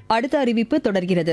அடுத்த அறிவிப்பு தொடர்கிறது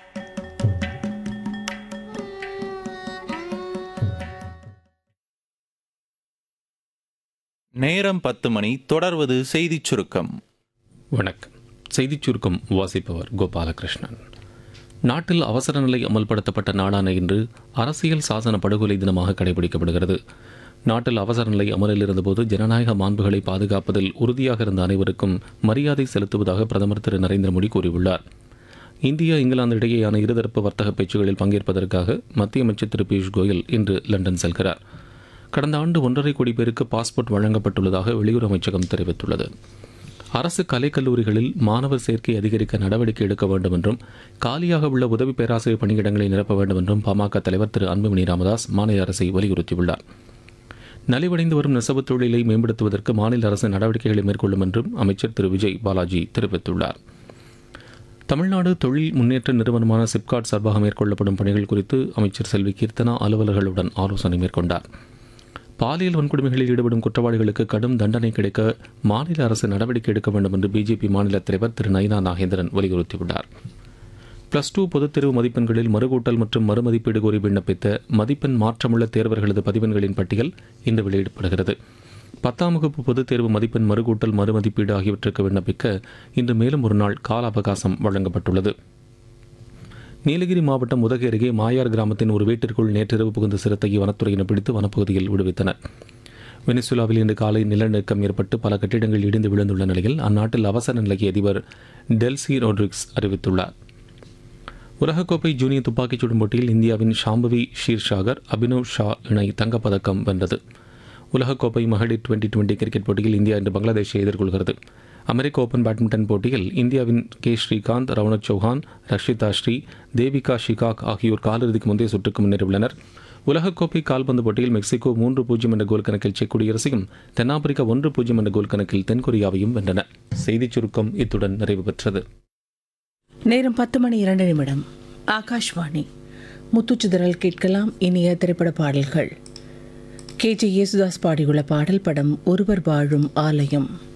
நேரம் பத்து மணி தொடர்வது செய்திச் சுருக்கம் வணக்கம் செய்திச் சுருக்கம் வாசிப்பவர் கோபாலகிருஷ்ணன் நாட்டில் அவசர நிலை அமல்படுத்தப்பட்ட நாளான இன்று அரசியல் சாசன படுகொலை தினமாக கடைபிடிக்கப்படுகிறது நாட்டில் அவசர நிலை அமலில் இருந்தபோது ஜனநாயக மாண்புகளை பாதுகாப்பதில் உறுதியாக இருந்த அனைவருக்கும் மரியாதை செலுத்துவதாக பிரதமர் திரு நரேந்திர மோடி கூறியுள்ளார் இந்தியா இங்கிலாந்து இடையேயான இருதரப்பு வர்த்தக பேச்சுகளில் பங்கேற்பதற்காக மத்திய அமைச்சர் திரு பியூஷ் கோயல் இன்று லண்டன் செல்கிறார் கடந்த ஆண்டு ஒன்றரை கோடி பேருக்கு பாஸ்போர்ட் வழங்கப்பட்டுள்ளதாக வெளியுறவு அமைச்சகம் தெரிவித்துள்ளது அரசு கலைக்கல்லூரிகளில் மாணவர் சேர்க்கை அதிகரிக்க நடவடிக்கை எடுக்க வேண்டும் என்றும் காலியாக உள்ள உதவி பேராசிரியர் பணியிடங்களை நிரப்ப வேண்டும் என்றும் பாமக தலைவர் திரு அன்புமணி ராமதாஸ் மாநில அரசை வலியுறுத்தியுள்ளார் நலிவடைந்து வரும் நெசவுத் தொழிலை மேம்படுத்துவதற்கு மாநில அரசு நடவடிக்கைகளை மேற்கொள்ளும் என்றும் அமைச்சர் திரு விஜய் பாலாஜி தெரிவித்துள்ளார் தமிழ்நாடு தொழில் முன்னேற்ற நிறுவனமான சிப்காட் சார்பாக மேற்கொள்ளப்படும் பணிகள் குறித்து அமைச்சர் செல்வி கீர்த்தனா அலுவலர்களுடன் ஆலோசனை மேற்கொண்டார் பாலியல் வன்கொடுமைகளில் ஈடுபடும் குற்றவாளிகளுக்கு கடும் தண்டனை கிடைக்க மாநில அரசு நடவடிக்கை எடுக்க வேண்டும் என்று பிஜேபி மாநில தலைவர் திரு நயினா நாகேந்திரன் வலியுறுத்தியுள்ளார் பிளஸ் டூ பொதுத் தேர்வு மதிப்பெண்களில் மறுகூட்டல் மற்றும் மறுமதிப்பீடு கோரி விண்ணப்பித்த மதிப்பெண் மாற்றமுள்ள தேர்வர்களது பதிவெண்களின் பட்டியல் இன்று வெளியிடப்படுகிறது பத்தாம் வகுப்பு பொதுத் தேர்வு மதிப்பெண் மறுகூட்டல் மறுமதிப்பீடு ஆகியவற்றுக்கு விண்ணப்பிக்க இன்று மேலும் ஒரு நாள் கால அவகாசம் வழங்கப்பட்டுள்ளது நீலகிரி மாவட்டம் உதகை அருகே மாயார் கிராமத்தின் ஒரு வீட்டிற்குள் நேற்றிரவு புகுந்த சிறுத்தையை வனத்துறையினர் பிடித்து வனப்பகுதியில் விடுவித்தனர் வெனிசுலாவில் இன்று காலை நிலநடுக்கம் ஏற்பட்டு பல கட்டிடங்கள் இடிந்து விழுந்துள்ள நிலையில் அந்நாட்டில் அவசர நிலை அதிபர் டெல்சி ரோட்ரிக்ஸ் அறிவித்துள்ளார் உலகக்கோப்பை ஜூனியர் துப்பாக்கிச் சுடும் போட்டியில் இந்தியாவின் ஷாம்பவி ஷீர்ஷாகர் அபினவ் ஷா இணை தங்கப்பதக்கம் வென்றது உலகக்கோப்பை மகளிர் டுவெண்டி டுவெண்டி கிரிக்கெட் போட்டியில் இந்தியா இன்று பங்களாதேஷை எதிர்கொள்கிறது அமெரிக்க ஓபன் பேட்மிண்டன் போட்டியில் இந்தியாவின் கே ஸ்ரீகாந்த் ரவுனக் சௌஹான் ரஷிதா ஸ்ரீ தேவிகா ஷிகாக் ஆகியோர் காலிறுதிக்கு முந்தைய சுற்றுக்கு முன்னேறியுள்ளனர் உலகக்கோப்பை கால்பந்து போட்டியில் மெக்சிகோ மூன்று பூஜ்ஜியம் என்ற கோல் கணக்கில் செக் குடியரசையும் தென்னாப்பிரிக்கா ஒன்று பூஜ்ஜியம் என்ற கோல் கணக்கில் தென்கொரியாவையும் வென்றன செய்திச் சுருக்கம் இத்துடன் நிறைவு பெற்றது நேரம் பத்து மணி இரண்டு நிமிடம் ஆகாஷ்வாணி முத்துச்சிதறல் கேட்கலாம் இனிய திரைப்பட பாடல்கள் கே ஜே யேசுதாஸ் பாடியுள்ள பாடல் படம் ஒருவர் வாழும் ஆலயம்